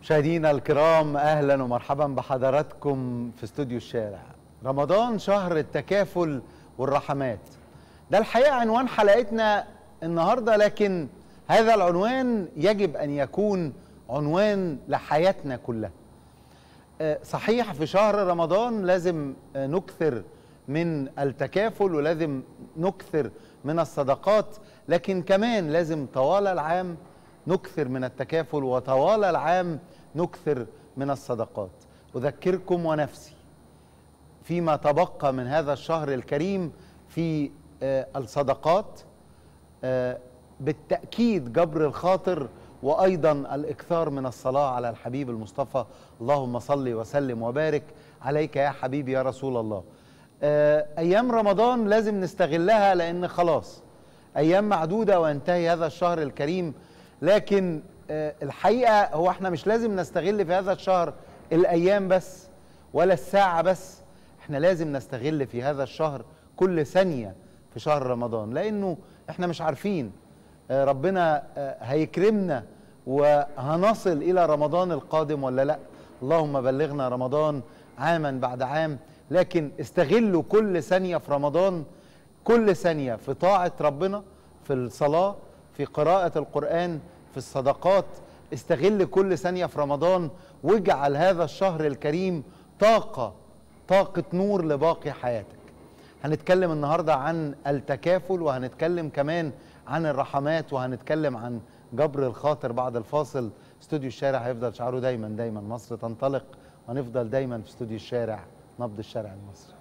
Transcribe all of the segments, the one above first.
مشاهدينا الكرام اهلا ومرحبا بحضراتكم في استوديو الشارع رمضان شهر التكافل والرحمات ده الحقيقه عنوان حلقتنا النهارده لكن هذا العنوان يجب ان يكون عنوان لحياتنا كلها آه، صحيح في شهر رمضان لازم آه، نكثر من التكافل ولازم نكثر من الصدقات لكن كمان لازم طوال العام نكثر من التكافل وطوال العام نكثر من الصدقات أذكركم ونفسي فيما تبقى من هذا الشهر الكريم في آه، الصدقات آه، بالتأكيد جبر الخاطر وأيضا الإكثار من الصلاة على الحبيب المصطفى اللهم صل وسلم وبارك عليك يا حبيبي يا رسول الله آه، أيام رمضان لازم نستغلها لأن خلاص أيام معدودة وينتهي هذا الشهر الكريم لكن آه، الحقيقة هو احنا مش لازم نستغل في هذا الشهر الأيام بس ولا الساعة بس احنا لازم نستغل في هذا الشهر كل ثانية في شهر رمضان لأنه احنا مش عارفين آه، ربنا آه، هيكرمنا وهنصل إلى رمضان القادم ولا لا اللهم بلغنا رمضان عاما بعد عام لكن استغلوا كل ثانية في رمضان كل ثانية في طاعة ربنا في الصلاة في قراءة القرآن في الصدقات استغل كل ثانية في رمضان واجعل هذا الشهر الكريم طاقة طاقة نور لباقي حياتك هنتكلم النهاردة عن التكافل وهنتكلم كمان عن الرحمات وهنتكلم عن جبر الخاطر بعد الفاصل استوديو الشارع هيفضل شعاره دايما دايما مصر تنطلق ونفضل دايما في استوديو الشارع نبض الشارع المصري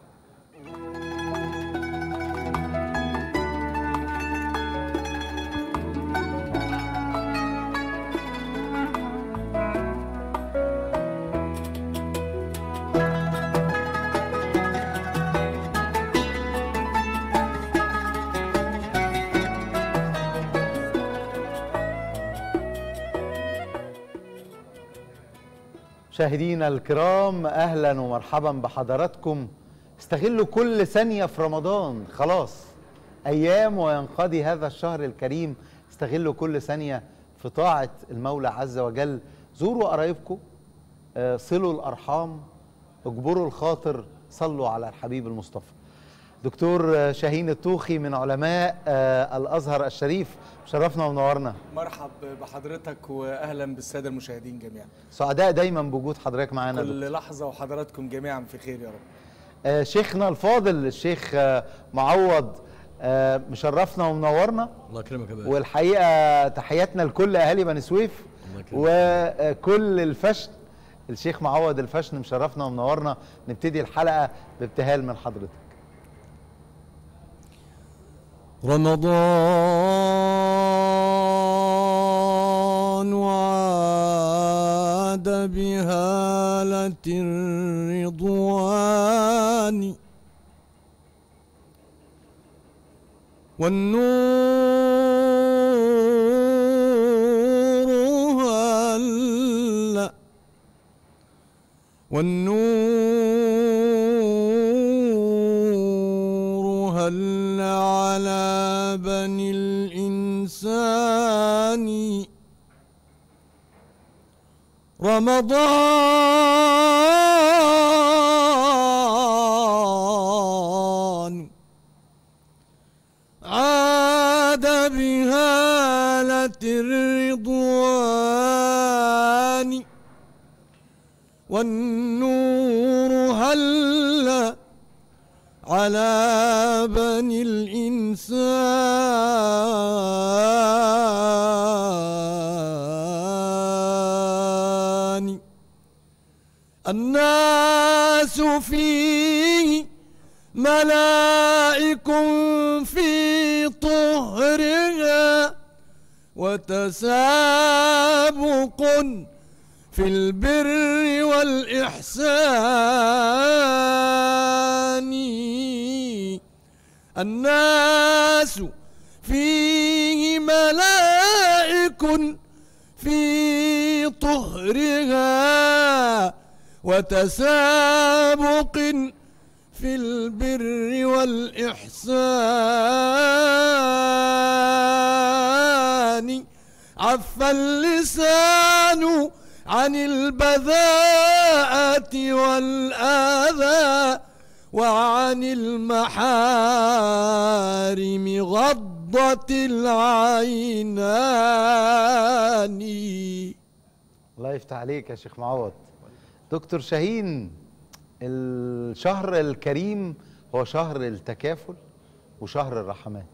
مشاهدينا الكرام اهلا ومرحبا بحضراتكم استغلوا كل ثانيه في رمضان خلاص ايام وينقضي هذا الشهر الكريم استغلوا كل ثانيه في طاعه المولى عز وجل زوروا قرايبكم آه، صلوا الارحام اجبروا الخاطر صلوا على الحبيب المصطفى دكتور آه، شاهين الطوخي من علماء آه، الازهر الشريف شرفنا ونورنا مرحب بحضرتك واهلا بالساده المشاهدين جميعا سعداء دايما بوجود حضرتك معانا يا دكتور. كل لحظه وحضراتكم جميعا في خير يا رب آه، شيخنا الفاضل الشيخ آه، معوض آه، مشرفنا ومنورنا الله يكرمك يا باشا والحقيقه تحياتنا لكل اهالي بني سويف الله يكرمك. وكل الفشن الشيخ معوض الفشن مشرفنا ومنورنا نبتدي الحلقه بابتهال من حضرتك رمضان وعاد بهالة الرضوان والنور هلأ والنور هل على بني الإنسان رمضان عاد بهالة الرضوان والنور هل على بني الإنسان الناس فيه ملائك في طهرها وتسابق في البر والإحسان الناس فيه ملائك في طهرها وتسابق في البر والإحسان عف اللسان عن البذاءة والآذى وعن المحارم غضة العينان الله يفتح عليك يا شيخ معوض دكتور شاهين الشهر الكريم هو شهر التكافل وشهر الرحمات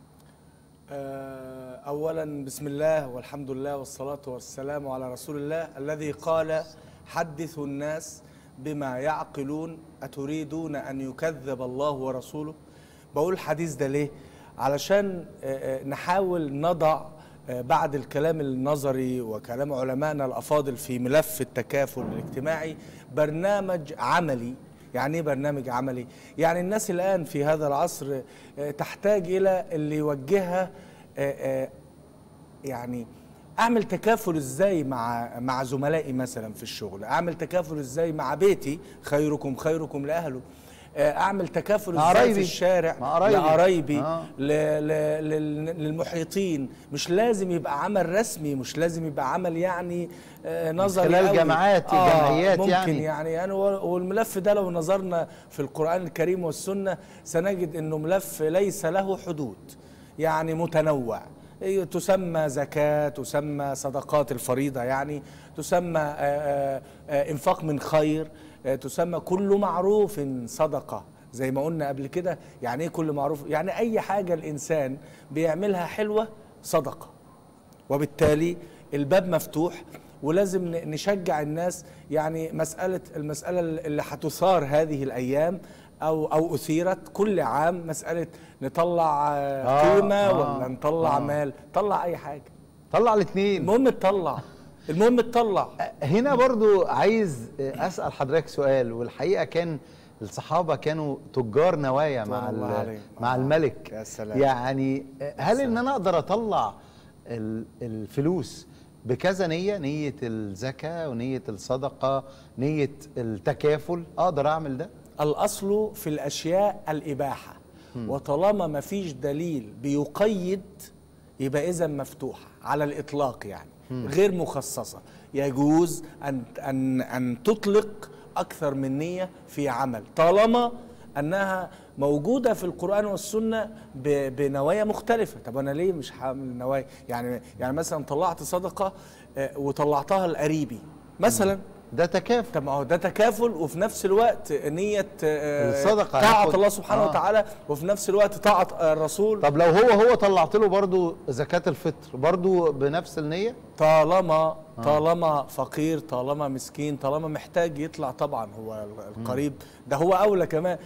آه، اولا بسم الله والحمد لله والصلاه والسلام على رسول الله الذي قال حدثوا الناس بما يعقلون اتريدون ان يكذب الله ورسوله بقول الحديث ده ليه علشان آه، آه، نحاول نضع آه، بعد الكلام النظري وكلام علمائنا الافاضل في ملف التكافل الاجتماعي برنامج عملي يعني ايه برنامج عملي؟ يعني الناس الان في هذا العصر آه، تحتاج الى اللي يوجهها آه، آه، يعني اعمل تكافل ازاي مع مع زملائي مثلا في الشغل اعمل تكافل ازاي مع بيتي خيركم خيركم لاهله آه، اعمل تكافل مع ازاي قرايبي. في الشارع مع قرايبي. لقرايبي آه. ل- ل- لل- للمحيطين مش لازم يبقى عمل رسمي مش لازم يبقى عمل يعني آه، نظري خلال قوي. جماعات، جمعيات ممكن يعني. يعني يعني هو- والملف ده لو نظرنا في القرآن الكريم والسنة سنجد انه ملف ليس له حدود يعني متنوع إيه، تسمى زكاة تسمى صدقات الفريضة يعني تسمى آه، آه، آه، انفاق من خير آه، تسمى كل معروف صدقة زي ما قلنا قبل كده يعني ايه كل معروف يعني اي حاجة الانسان بيعملها حلوة صدقة وبالتالي الباب مفتوح ولازم ن- نشجع الناس يعني مسألة المسألة اللي هتثار هذه الأيام أو أو أثيرت كل عام مسألة نطلع آه، آه، قيمة آه، ولا نطلع آه. مال طلع أي حاجة طلع الاثنين المهم تطلع المهم تطلع هنا برضو عايز اسال حضرتك سؤال والحقيقه كان الصحابه كانوا تجار نوايا مع رضوان الله ال- عليهم. مع آه. الملك يا سلام. يعني هل ان انا اقدر اطلع ال- الفلوس بكذا نيه نيه الزكاه ونيه الصدقه نيه التكافل اقدر اعمل ده الأصل في الأشياء الإباحة وطالما ما فيش دليل بيقيد يبقى إذا مفتوحة على الإطلاق يعني غير مخصصة يجوز أن أن أن تطلق أكثر من نية في عمل طالما أنها موجودة في القرآن والسنة ب- بنوايا مختلفة طب أنا ليه مش هعمل نوايا يعني يعني مثلا طلعت صدقة آه، وطلعتها لقريبي مثلا ده تكافل طب ما هو ده تكافل وفي نفس الوقت نية آه، الصدقة طاعة هياخد- الله سبحانه آه. وتعالى وفي نفس الوقت طاعة آه، الرسول طب لو هو هو طلعت له برضو زكاه الفطر برضو بنفس النيه طالما طالما فقير طالما مسكين طالما محتاج يطلع طبعا هو القريب ده هو اولى كمان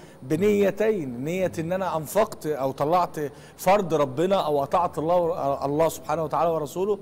بنيتين نيه ان انا انفقت او طلعت فرض ربنا او اطعت الله الله سبحانه وتعالى ورسوله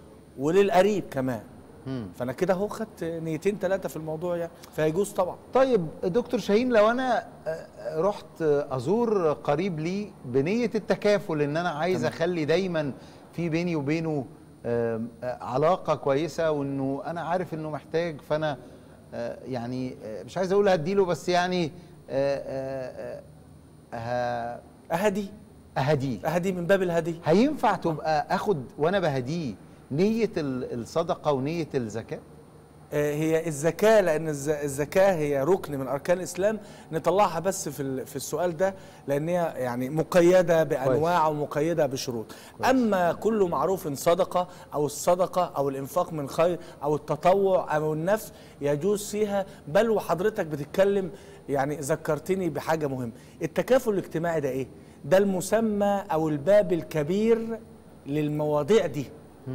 وللقريب كمان فانا كده اهو خدت نيتين ثلاثه في الموضوع يعني فيجوز طبعا طيب دكتور شاهين لو انا آه، رحت ازور قريب لي بنيه التكافل ان انا عايز اخلي دايما في بيني وبينه آم، آه، علاقه كويسه وانه انا عارف انه محتاج فانا آه، يعني آه، مش عايز اقول هديله بس يعني آه، آه، آه، ه- اهدي اهديه اهدي من باب الهدي هينفع تبقى اخد وانا بهديه نيه ال- الصدقه ونيه الزكاه آه، هي الزكاة لأن الز- الزكاة هي ركن من أركان الإسلام نطلعها بس في ال- في السؤال ده لأن هي يعني مقيدة بأنواع ومقيدة بشروط أما كل معروف صدقة أو الصدقة أو الإنفاق من خير أو التطوع أو النفس يجوز فيها بل وحضرتك بتتكلم يعني ذكرتني بحاجة مهمة التكافل الاجتماعي ده إيه؟ ده المسمى أو الباب الكبير للمواضيع دي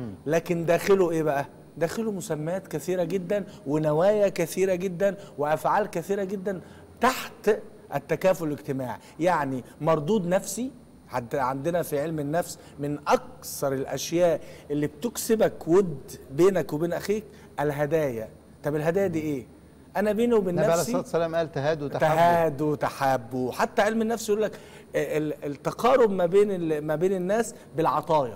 لكن داخله إيه بقى؟ داخله مسميات كثيرة جدا ونوايا كثيرة جدا وأفعال كثيرة جدا تحت التكافل الاجتماعي يعني مردود نفسي حد عندنا في علم النفس من أكثر الأشياء اللي بتكسبك ود بينك وبين أخيك الهدايا طب الهدايا دي إيه؟ أنا بيني وبين النبي عليه نفسي الصلاه والسلام قال تهادوا تحابوا تهادوا تحابوا حتى علم النفس يقول لك ال- التقارب ما بين ال- ما بين الناس بالعطايا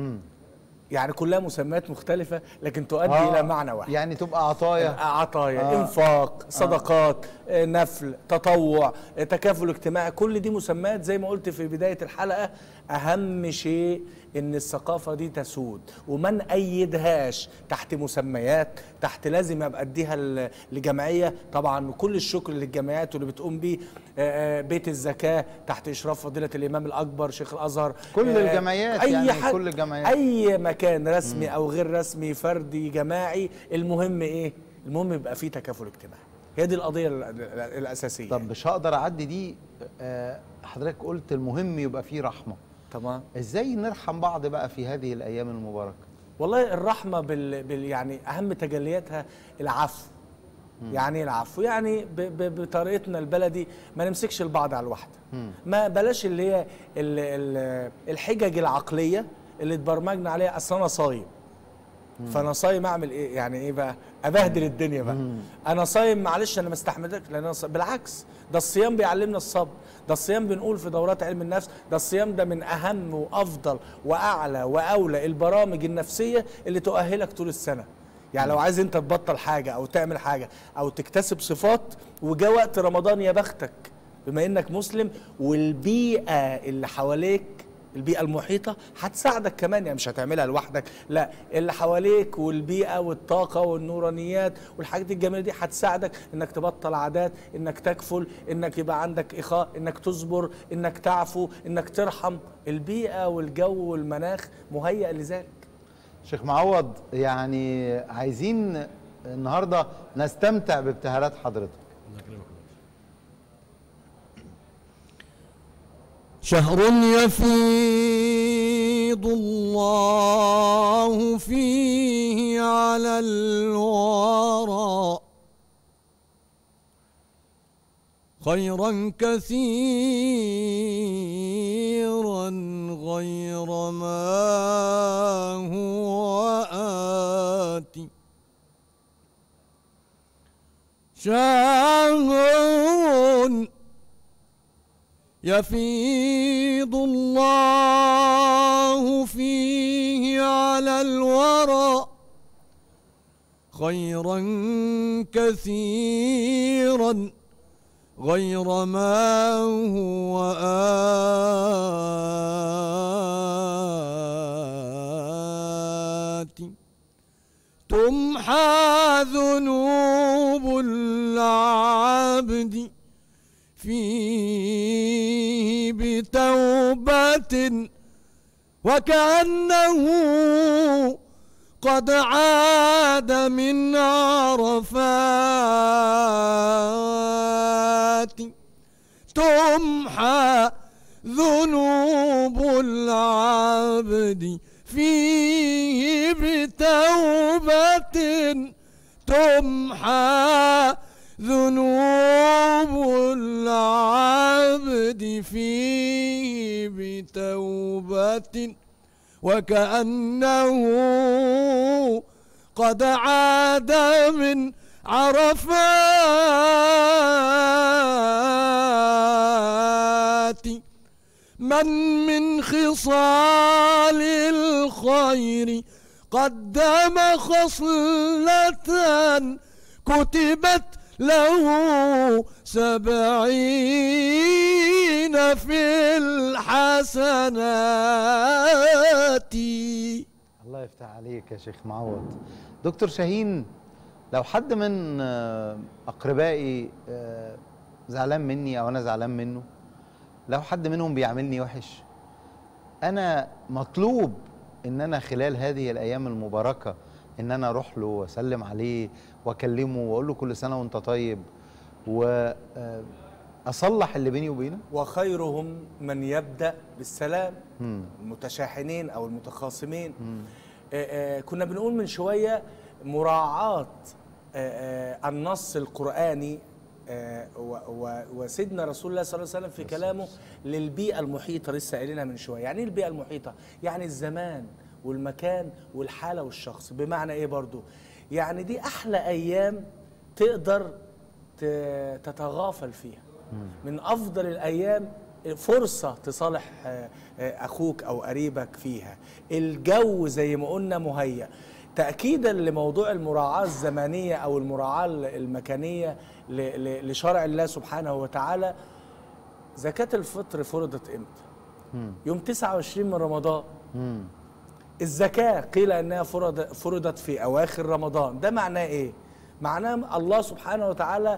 يعني كلها مسميات مختلفة لكن تؤدي آه، إلى معنى واحد يعني تبقى عطايا عطايا آه. آه انفاق صدقات آه. نفل تطوع آه، تكافل اجتماعي كل دي مسميات زي ما قلت في بداية الحلقة أهم شيء ان الثقافه دي تسود وما نأيدهاش تحت مسميات تحت لازم ابقى اديها ل- لجمعيه طبعا كل الشكر للجمعيات واللي بتقوم بيه آه، آه، بيت الزكاه تحت اشراف فضيله الامام الاكبر شيخ الازهر كل آه، الجمعيات أي يعني حد- كل الجمعيات. اي مكان رسمي او غير رسمي فردي جماعي المهم ايه المهم يبقى فيه تكافل اجتماعي هي دي القضيه ال- ال- الاساسيه طب مش هقدر اعدي دي آه، حضرتك قلت المهم يبقى فيه رحمه تمام ازاي نرحم بعض بقى في هذه الايام المباركه والله الرحمه بال, بال يعني اهم تجلياتها العفو يعني ايه العفو يعني ب ب بطريقتنا البلدي ما نمسكش البعض على الواحده ما بلاش اللي هي ال ال الحجج العقليه اللي اتبرمجنا عليها اصل انا صايم فانا صايم اعمل ايه يعني ايه بقى ابهدل الدنيا بقى انا صايم معلش انا ما استحملتش لان أنا صايم. بالعكس ده الصيام بيعلمنا الصبر ده الصيام بنقول في دورات علم النفس ده الصيام ده من اهم وافضل واعلى واولى البرامج النفسيه اللي تؤهلك طول السنه يعني لو عايز انت تبطل حاجه او تعمل حاجه او تكتسب صفات وجا وقت رمضان يا بختك بما انك مسلم والبيئه اللي حواليك البيئة المحيطة هتساعدك كمان يعني مش هتعملها لوحدك لا اللي حواليك والبيئة والطاقة والنورانيات والحاجات الجميلة دي هتساعدك انك تبطل عادات انك تكفل انك يبقى عندك اخاء انك تصبر انك تعفو انك ترحم البيئة والجو والمناخ مهيأ لذلك شيخ معوض يعني عايزين النهارده نستمتع بابتهالات حضرتك شهر يفيض الله فيه على الورى خيرا كثيرا غير ما هو آتي شهر يفيض الله فيه على الورى خيرا كثيرا غير ما هو آتي تمحى ذنوب العبد فيه بتوبة وكأنه قد عاد من عرفات تمحى ذنوب العبد فيه بتوبة تمحى ذنوب العبد فيه بتوبة وكأنه قد عاد من عرفات من من خصال الخير قدم خصلة كتبت له سبعين في الحسنات الله يفتح عليك يا شيخ معوض دكتور شاهين لو حد من آه، اقربائي آه، زعلان مني او انا زعلان منه لو حد منهم بيعاملني وحش انا مطلوب ان انا خلال هذه الايام المباركه ان انا اروح له واسلم عليه واكلمه واقول له كل سنه وانت طيب واصلح اللي بيني وبينه وخيرهم من يبدأ بالسلام مم. المتشاحنين أو المتخاصمين آه، آه، كنا بنقول من شوية مراعاة آه، آه، النص القرآني آه، و- و- وسيدنا رسول الله صلى الله عليه وسلم في كلامه للبيئة المحيطة لسه قايلينها من شوية يعني ايه البيئة المحيطة يعني الزمان والمكان والحالة والشخص بمعنى ايه برضو يعني دي أحلى أيام تقدر ت- تتغافل فيها من افضل الايام فرصه تصالح آه، آه، اخوك او قريبك فيها الجو زي ما قلنا مهيأ تاكيدا لموضوع المراعاه الزمنيه او المراعاه المكانيه ل- ل- لشرع الله سبحانه وتعالى زكاه الفطر فرضت امتى يوم 29 من رمضان الزكاة قيل انها فرض فرضت في اواخر رمضان ده معناه ايه معناه الله سبحانه وتعالى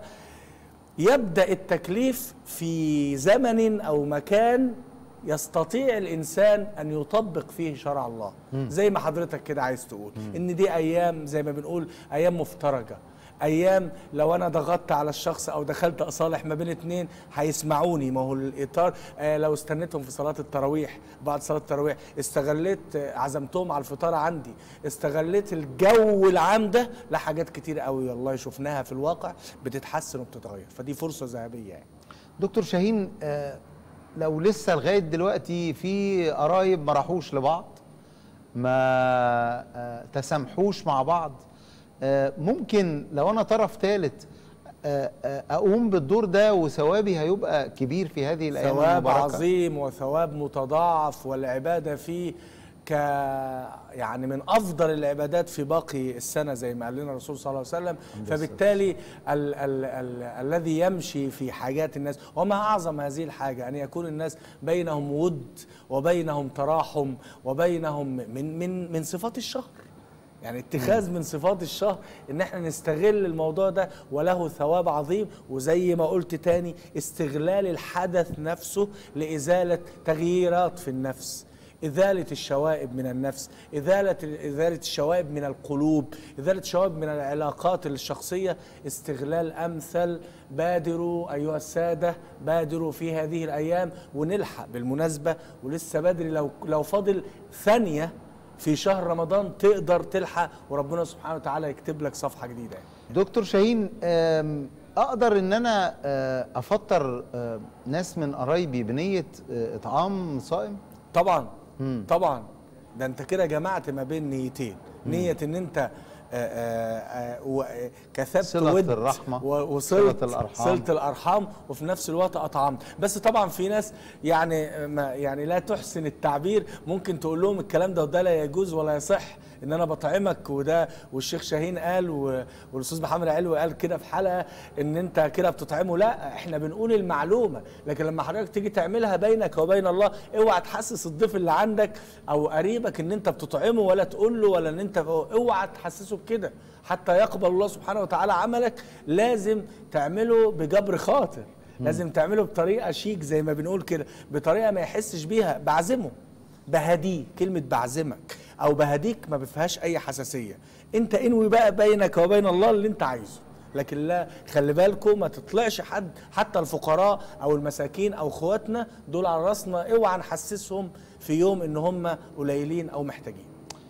يبدأ التكليف في زمن او مكان يستطيع الانسان ان يطبق فيه شرع الله زي ما حضرتك كده عايز تقول ان دي ايام زي ما بنقول ايام مفترجه ايام لو انا ضغطت على الشخص او دخلت اصالح ما بين اتنين هيسمعوني ما هو الاطار آه لو استنيتهم في صلاه التراويح بعد صلاه التراويح استغليت آه عزمتهم على الفطار عندي استغليت الجو العام ده لحاجات كتير قوي والله شفناها في الواقع بتتحسن وبتتغير فدي فرصه ذهبيه يعني دكتور شاهين آه لو لسه لغايه دلوقتي في قرايب ما راحوش لبعض ما آه تسامحوش مع بعض آه ممكن لو انا طرف ثالث آه آه اقوم بالدور ده وثوابي هيبقى كبير في هذه الايام ثواب المباركه عظيم وثواب متضاعف والعباده فيه ك يعني من افضل العبادات في باقي السنه زي ما قال لنا الرسول صلى الله عليه وسلم فبالتالي ال ال ال الذي يمشي في حاجات الناس وما اعظم هذه الحاجه ان يكون الناس بينهم ود وبينهم تراحم وبينهم من من من صفات الشهر يعني اتخاذ من صفات الشهر ان احنا نستغل الموضوع ده وله ثواب عظيم وزي ما قلت تاني استغلال الحدث نفسه لازاله تغييرات في النفس إزالة الشوائب من النفس إزالة إزالة الشوائب من القلوب إزالة الشوائب من العلاقات الشخصية استغلال أمثل بادروا أيها السادة بادروا في هذه الأيام ونلحق بالمناسبة ولسه بدري لو لو فاضل ثانية في شهر رمضان تقدر تلحق وربنا سبحانه وتعالى يكتب لك صفحة جديدة يعني. دكتور شاهين آم، اقدر ان انا آه، افطر آه، ناس من قرايبي بنيه آه، اطعام صائم طبعا مم. طبعا ده انت كده جمعت ما بين نيتين نية ان انت آه، آه، آه، و- آه، كسبت صلة ود الرحمة، و- وصلت صلة الأرحام. صلة الارحام وفي نفس الوقت اطعمت بس طبعا في ناس يعني آه، ما يعني لا تحسن التعبير ممكن تقول لهم الكلام ده وده لا يجوز ولا يصح ان انا بطعمك وده والشيخ شاهين قال و- والاستاذ محمد علوي قال كده في حلقه ان انت كده بتطعمه لا احنا بنقول المعلومه لكن لما حضرتك تيجي تعملها بينك وبين الله اوعى تحسس الضيف اللي عندك او قريبك ان انت بتطعمه ولا تقول له ولا ان انت اوعى تحسسه بكده حتى يقبل الله سبحانه وتعالى عملك لازم تعمله بجبر خاطر لازم تعمله بطريقه شيك زي ما بنقول كده بطريقه ما يحسش بيها بعزمه بهديه كلمة بعزمك أو بهديك ما بفيهاش أي حساسية أنت انوي بقى بينك وبين الله اللي أنت عايزه لكن لا خلي بالكم ما تطلعش حد حتى الفقراء أو المساكين أو اخواتنا دول على راسنا اوعى نحسسهم في يوم إن هم قليلين أو محتاجين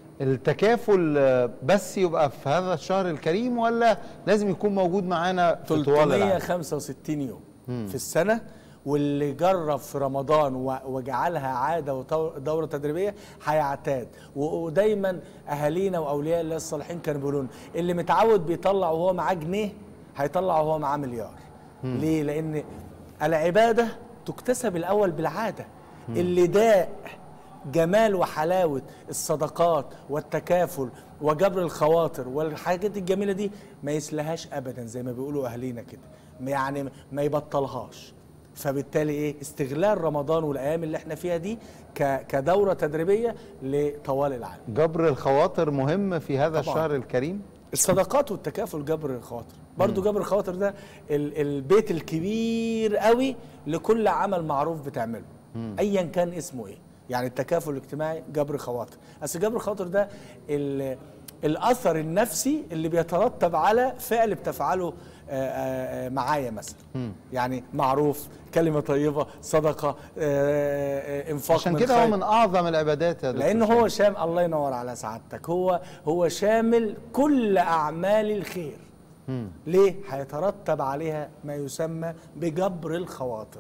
التكافل آه، بس يبقى في هذا الشهر الكريم ولا لازم يكون موجود معانا في طوال العام 365 يوم في السنة واللي جرب في رمضان و- وجعلها عادة ودورة تدريبية هيعتاد و- ودايما أهالينا وأولياء الله الصالحين كانوا بيقولوا لنا اللي متعود بيطلع وهو معاه جنيه هيطلع وهو معاه مليار ليه؟ لأن العبادة تكتسب الأول بالعادة اللي داء جمال وحلاوة الصدقات والتكافل وجبر الخواطر والحاجات الجميلة دي ما يسلهاش أبدا زي ما بيقولوا أهلينا كده يعني ما يبطلهاش فبالتالي ايه استغلال رمضان والايام اللي احنا فيها دي ك- كدوره تدريبيه لطوال العام جبر الخواطر مهم في هذا طبعاً. الشهر الكريم الصدقات والتكافل جبر الخواطر برضو جبر الخواطر ده ال- البيت الكبير قوي لكل عمل معروف بتعمله ايا كان اسمه ايه يعني التكافل الاجتماعي جبر خواطر اصل جبر الخواطر ده ال- الاثر النفسي اللي بيترتب على فعل بتفعله آه، آه، آه، معايا مثلا يعني معروف كلمه طيبه صدقه آه، آه، انفاق عشان من كده هو خير. من اعظم العبادات يا دكتور لان شاهين. هو شام الله ينور على سعادتك هو هو شامل كل اعمال الخير ليه هيترتب عليها ما يسمى بجبر الخواطر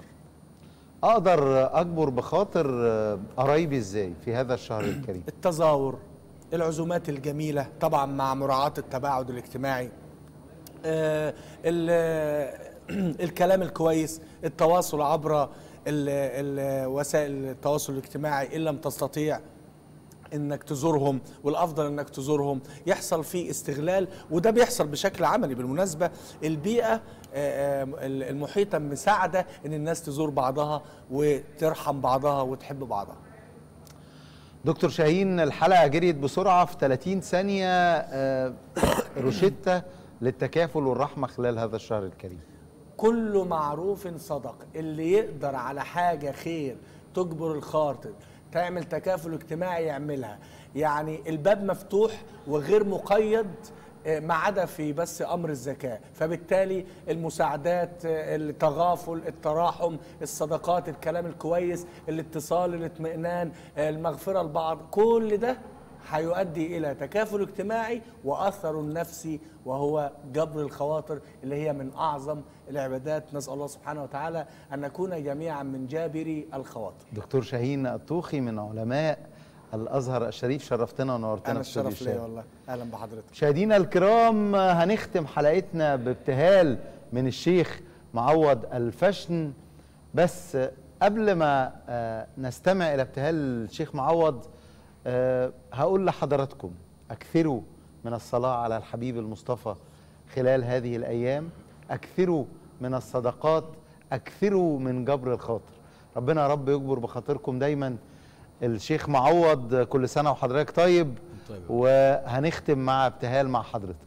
اقدر اجبر بخاطر آه، قرايبي ازاي في هذا الشهر الكريم التزاور العزومات الجميله طبعا مع مراعاه التباعد الاجتماعي آه، ال- الكلام الكويس التواصل عبر ال- ال- وسائل التواصل الاجتماعي ان لم تستطيع انك تزورهم والافضل انك تزورهم يحصل فيه استغلال وده بيحصل بشكل عملي بالمناسبه البيئه آه، آه، المحيطه مساعده ان الناس تزور بعضها وترحم بعضها وتحب بعضها دكتور شاهين الحلقه جريت بسرعه في 30 ثانيه آه، روشته للتكافل والرحمه خلال هذا الشهر الكريم كل معروف صدق اللي يقدر على حاجة خير تجبر الخاطر تعمل تكافل اجتماعي يعملها يعني الباب مفتوح وغير مقيد آه، ما عدا في بس امر الزكاه فبالتالي المساعدات آه، التغافل التراحم الصدقات الكلام الكويس الاتصال الاطمئنان آه، المغفره لبعض كل ده هيؤدي الى تكافل اجتماعي واثر نفسي وهو جبر الخواطر اللي هي من اعظم العبادات نسال الله سبحانه وتعالى ان نكون جميعا من جابري الخواطر دكتور شاهين الطوخي من علماء الازهر الشريف شرفتنا ونورتنا انا في استوديو الشرف ليا الشارع. والله اهلا بحضرتك مشاهدينا الكرام هنختم حلقتنا بابتهال من الشيخ معوض الفشن بس قبل ما آه، نستمع الى ابتهال الشيخ معوض آه، هقول لحضراتكم اكثروا من الصلاه على الحبيب المصطفى خلال هذه الايام اكثروا من الصدقات اكثروا من جبر الخاطر ربنا يا رب يجبر بخاطركم دايما الشيخ معوض كل سنه وحضرتك طيب طيب. وهنختم مع ابتهال مع حضرتك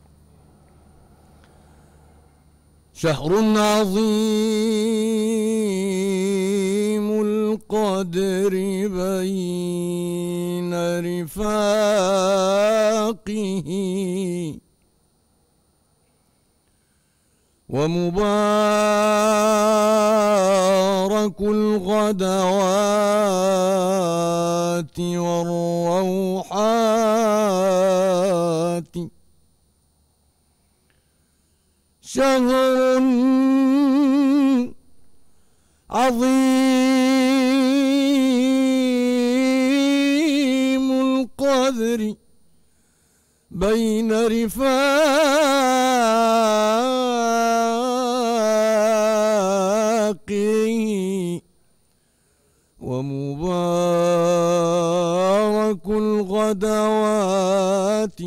شهر عظيم القدر بين رفاقه ومبارك الغدوات والروحات شهر عظيم القدر بين رفاقه ومبارك الغدوات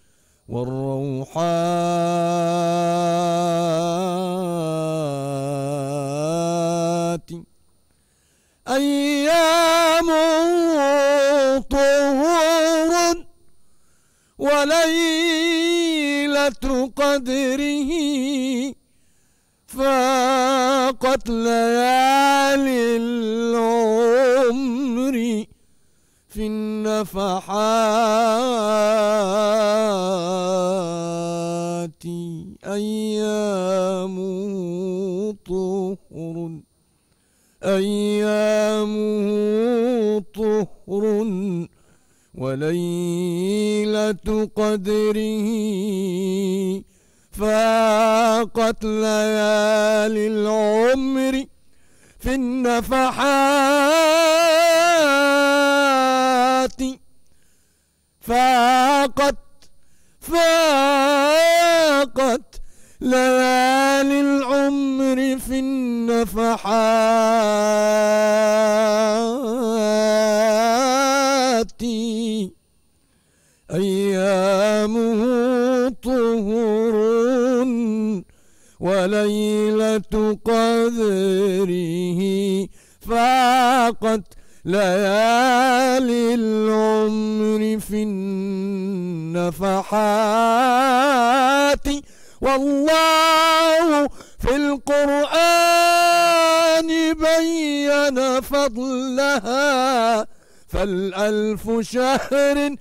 والروحات أيام طهور وليلة قدره فاقت ليالي العمر في النفحات أيام طهر أيامه طهر وليلة قدره فاقت ليالي العمر في النفحات فاقت فاقت ليالي العمر في النفحات أيامه طهر وليلة قدره فاقت ليالي العمر في النفحات والله في القرآن بين فضلها فالألف شهر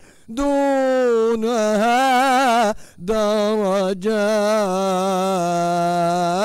دونها درجات